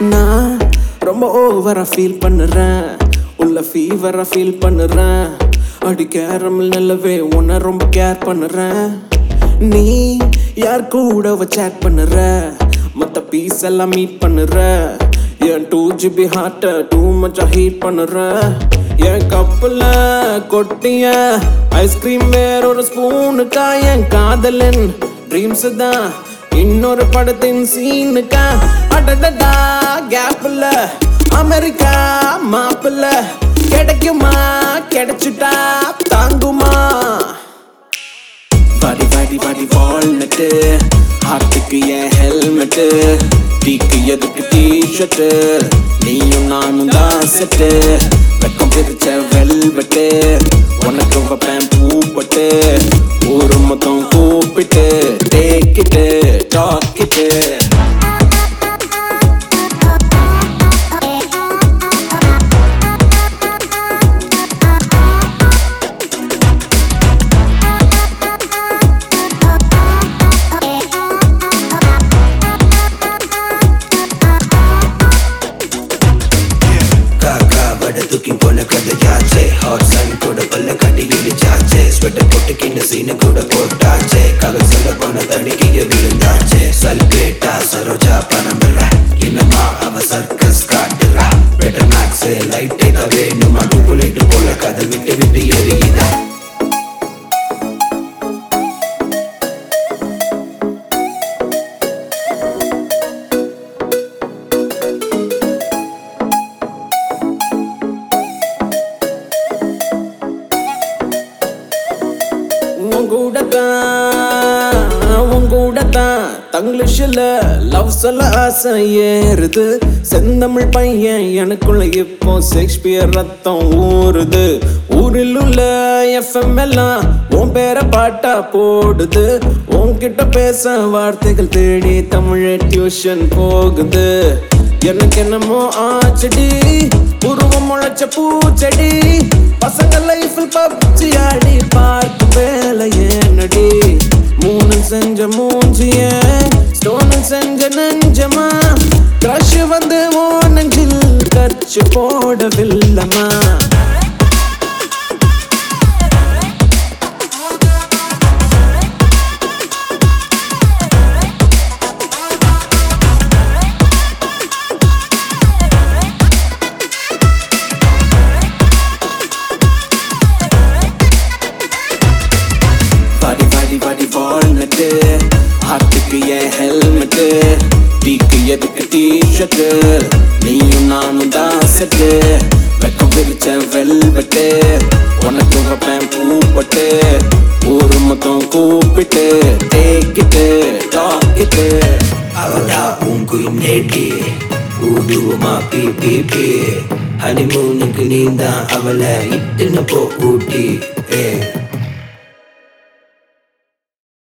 நான் ரொம்ப ஓவரா ஃபீல் பண்ணுறேன் உள்ள ஃபீவரா ஃபீல் பண்ணுறேன் அடி கேரமல் நல்லவே உன்னை ரொம்ப கேர் பண்ணுறேன் நீ யார் கூட சேட் பண்ணுற மற்ற பீஸ் எல்லாம் மீட் பண்ணுற என் டூ ஜிபி ஹார்ட்டை டூ மச்சா ஹீட் பண்ணுற என் கப்பில் கொட்டிய ஐஸ்கிரீம் வேற ஒரு ஸ்பூனுக்கா என் காதலன் ட்ரீம்ஸ் தான் இன்னொரு படத்தின் சீனுக்கா அடடடா கேப்ல அமெரிக்கா மாப்பிள்ள கிடைக்குமா கிடைச்சுட்டா தாங்குமா வாடி வாடி வாடி வால்நட்டு ஹார்ட்டுக்கு என் ஹெல்மெட்டு டீக்கு எதுக்கு டிஷர்ட்டு நீயும் நானும் தான் செட்டு வெக்கம் பிரிச்ச வெல்வெட்டு உனக்கு வைப்பேன் பூப்பட்டு ஊரு மொத்தம் கூப்பிட்டு டேக்கிட்டு டாக்கிட்டு காக்கா வட தூக்கி போன கதையாச்சே ஹாட் சன் கூட பல்ல கட்டி இடிச்சாச்சே ஸ்வெட்டர் போட்டுக்கின்னு சீனு கூட போட்டாச்சே கதை சொல்ல போன தடுக்கிய விழுந்தாச்சே சல்கேட்டா சரோஜா பணமில்ல இன்னமா அவ சர்க்கஸ் காட்டுறா பெட்டர் மேக்ஸ் லைட்டே தான் வேணுமா டூப்புலேட்டு போல கதை விட்டு விட்டு எரியுதா உன் கூட தான் உன் கூட தான் தங்கிலீஷில் லவ் சொல்ல ஆசை ஏறுது செந்தமிழ் பையன் எனக்குள்ள இப்போ ஷேக்ஸ்பியர் ரத்தம் ஊறுது ஊரில் உள்ள எஃப்எம் எல்லாம் உன் பேரை பாட்டா போடுது உன்கிட்ட பேச வார்த்தைகள் தேடி தமிழ் டியூஷன் போகுது எனக்கு என்னமோ ஆச்சடி உருவம் முளைச்ச பூச்செடி பசங்க லைஃபில் பப்ஜி ஆடி பார்க்க வேலை ஏனடி மூணு செஞ்ச மூஞ்சிய ஸ்டோனு செஞ்ச நெஞ்சமா க்ரஷ் வந்து ஓ நெஞ்சில் கச்சு போடவில்லமா வாடி வாடி வாடி வால்நட்டு ஹார்ட்டுக்கு என் ஹெல்மெட்டு டீக்கு எதுக்கு டிஷர்ட்டு நீயும் நானும் தான் செட்டு வெக்கம் பிரிச்ச வெல்வெட்டு உனக்கு வைப்பேன் பூப்பட்டு ஊரு மொத்தம் கூப்பிட்டு டேக்கிட்டு டாக்கிட்டு அவளா உங்குயின் நேட்டி ஊடுவமா பி பி பி ஹனிமூனுக்கு நீ தான் அவளை இட்டுன்னு போ ஊட்டி ஏ